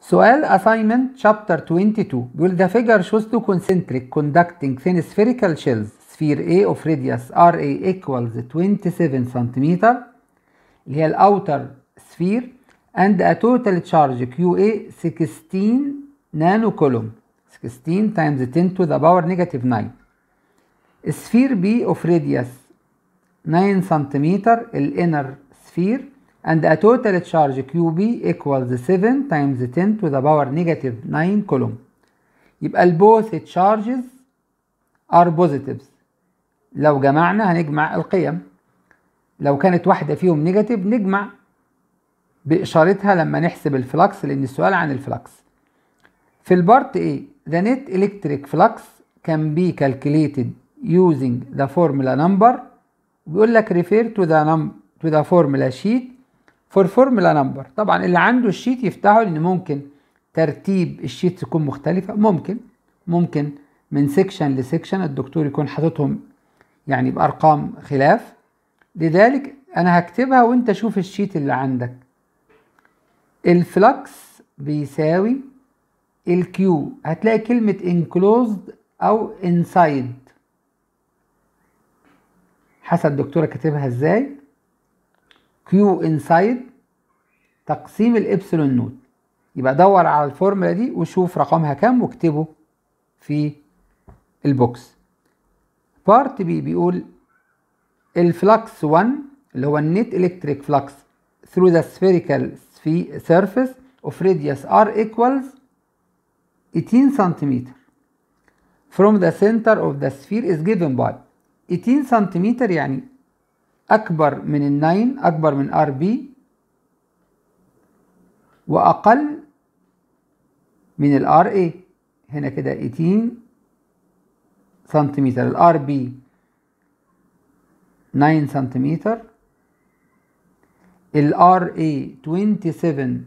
سؤال assignment chapter 22 بيقول the figure shows two concentric conducting thin spherical shells sphere A of radius RA equals 27 cm اللي هي الاوتر sphere and a total charge QA 16 nano coulomb 16 times 10 to the power negative 9 sphere B of radius 9 cm الانر sphere and a total charge QB equals 7 times 10 to the power negative 9 coulomb يبقى ال both charges are positives لو جمعنا هنجمع القيم لو كانت واحدة فيهم نيجاتيف نجمع بإشارتها لما نحسب الفلكس لأن السؤال عن الفلكس في البارت A the net electric flux can be calculated using the formula number بيقول لك refer to the num to the formula sheet for formula number طبعا اللي عنده الشيت يفتحه لان ممكن ترتيب الشيت يكون مختلفة ممكن ممكن من سيكشن لسيكشن الدكتور يكون حاططهم يعني بأرقام خلاف لذلك انا هكتبها وانت شوف الشيت اللي عندك الفلكس بيساوي الكيو هتلاقي كلمة enclosed او inside حسب الدكتورة كاتبها ازاي كيو انسايد تقسيم الابسلون نوت يبقى دور على الفورمولا دي وشوف رقمها كام واكتبه في البوكس بارت بي بيقول الفلكس 1 اللي هو النت الكتريك فلكس through the spherical surface of radius r equals 18 centimeter from the center of the sphere is given by 18 سنتيمتر يعني أكبر من الناين أكبر من ار بي وأقل من الار اي هنا كده 18 سنتيمتر الار بي 9 سنتيمتر الار اي 27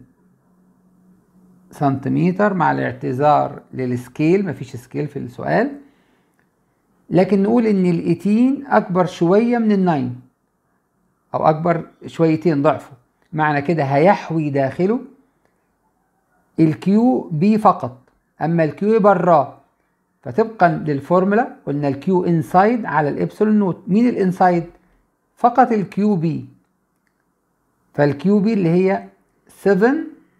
سنتيمتر مع الاعتذار للسكيل مفيش سكيل في السؤال لكن نقول ان ال 18 اكبر شويه من ال 9 او اكبر شويتين ضعفه معنى كده هيحوي داخله الكيو بي فقط اما الكيو براه فطبقا للفورمولا قلنا الكيو انسايد على الابسلون نوت مين الانسايد فقط الكيو بي فالكيو بي اللي هي 7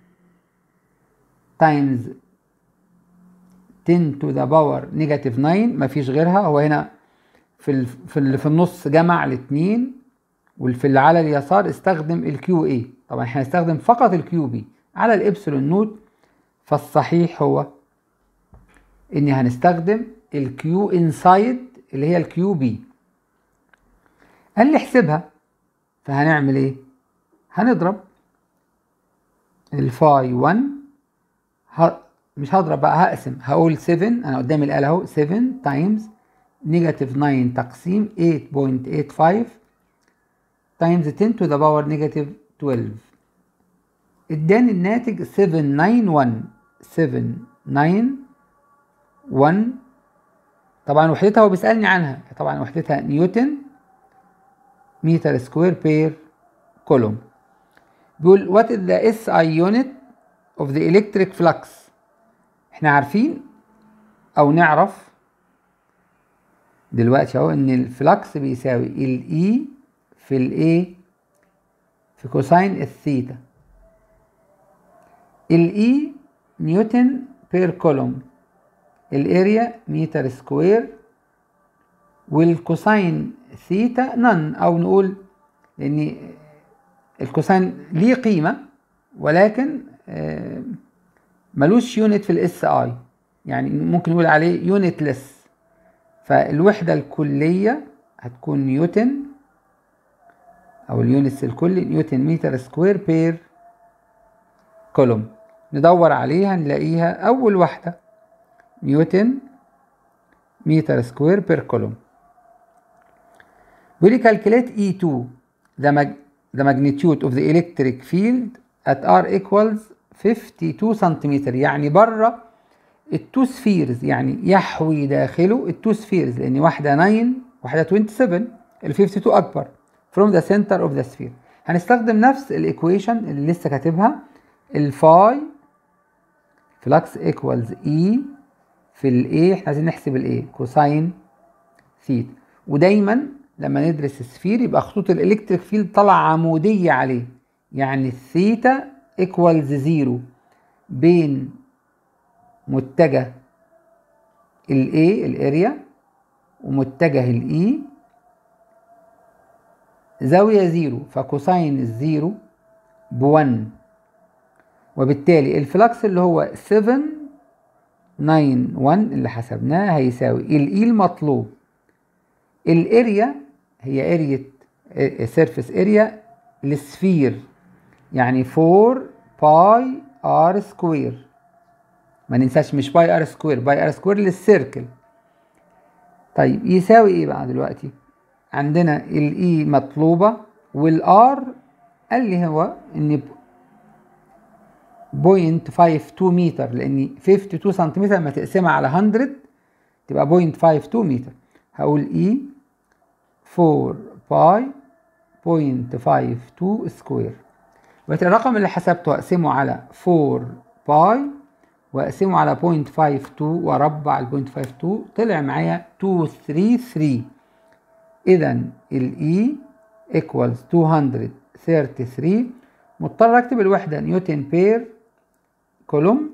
تايمز 10 to the power نيجاتيف 9 مفيش غيرها هو هنا في ال في اللي في النص جمع الاثنين واللي اللي على اليسار استخدم الكيو اي طبعا احنا هنستخدم فقط الكيو بي على الابسلون نوت فالصحيح هو اني هنستخدم الكيو انسايد اللي هي الكيو بي قال لي احسبها فهنعمل ايه هنضرب الفاي 1 مش هضرب بقى هقسم هقول 7 انا قدامي الاله اهو 7 تايمز نيجاتيف 9 تقسيم 8.85 تايمز 10 تو ذا باور نيجاتيف 12 اداني الناتج 791 791 طبعا وحدتها هو بيسالني عنها طبعا وحدتها نيوتن متر سكوير بير كولوم بيقول what is the SI unit of the electric flux احنا عارفين او نعرف دلوقتي اهو ان الفلكس بيساوي الاي في الاي في كوساين الثيتا الاي نيوتن بير كولوم الاريا متر سكوير والكوساين ثيتا نن او نقول لان الكوساين ليه قيمه ولكن آه ملوش يونت في الاس اي يعني ممكن نقول عليه يونت لس فالوحدة الكلية هتكون نيوتن او اليونتس الكلي نيوتن متر سكوير بير كولوم ندور عليها نلاقيها اول واحدة نيوتن متر سكوير بير كولوم بيقول لي calculate E2 the, mag the magnitude of the electric field at R equals 52 سنتيمتر يعني بره التو سفيرز يعني يحوي داخله التو سفيرز لان واحده 9 واحده 27 ال 52 اكبر from the center of the sphere هنستخدم نفس الايكويشن اللي لسه كاتبها الفاي فلكس ايكوالز اي في الاي احنا عايزين نحسب الاي كوساين ثيتا ودايما لما ندرس سفير يبقى خطوط الالكتريك فيلد طالعه عموديه عليه يعني الثيتا ايكوالز زيرو بين متجه الاي الاريا ومتجه الاي زاوية زيرو فكوساين الزيرو بون وبالتالي الفلكس اللي هو 7 9 1 اللي حسبناه هيساوي الاي المطلوب الاريا هي اريا سيرفيس اريا للسفير يعني 4 باي ار سكوير ما ننساش مش باي ار سكوير باي ار سكوير للسيركل طيب يساوي ايه بقى دلوقتي عندنا الاي مطلوبه والار قال لي هو ان 0.52 متر لان 52 سنتيمتر لما تقسمها على 100 تبقى 0.52 متر هقول اي 4 باي 0.52 سكوير الرقم اللي حسبته اقسمه على 4 باي واقسمه على 0.52 واربع ال 0.52 طلع معايا 233 اذا الاي ايكوالز 233 مضطر اكتب الوحده نيوتن بير كولوم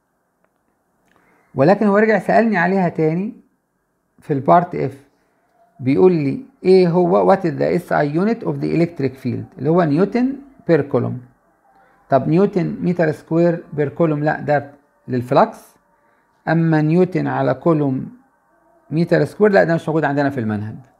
ولكن هو رجع سالني عليها تاني في البارت اف بيقول لي ايه هو وات از ذا اس اي يونت اوف ذا الكتريك فيلد اللي هو نيوتن بير كولوم طب نيوتن متر سكوير بير كولوم لا ده للفلكس اما نيوتن على كولوم متر سكوير لا ده مش موجود عندنا في المنهج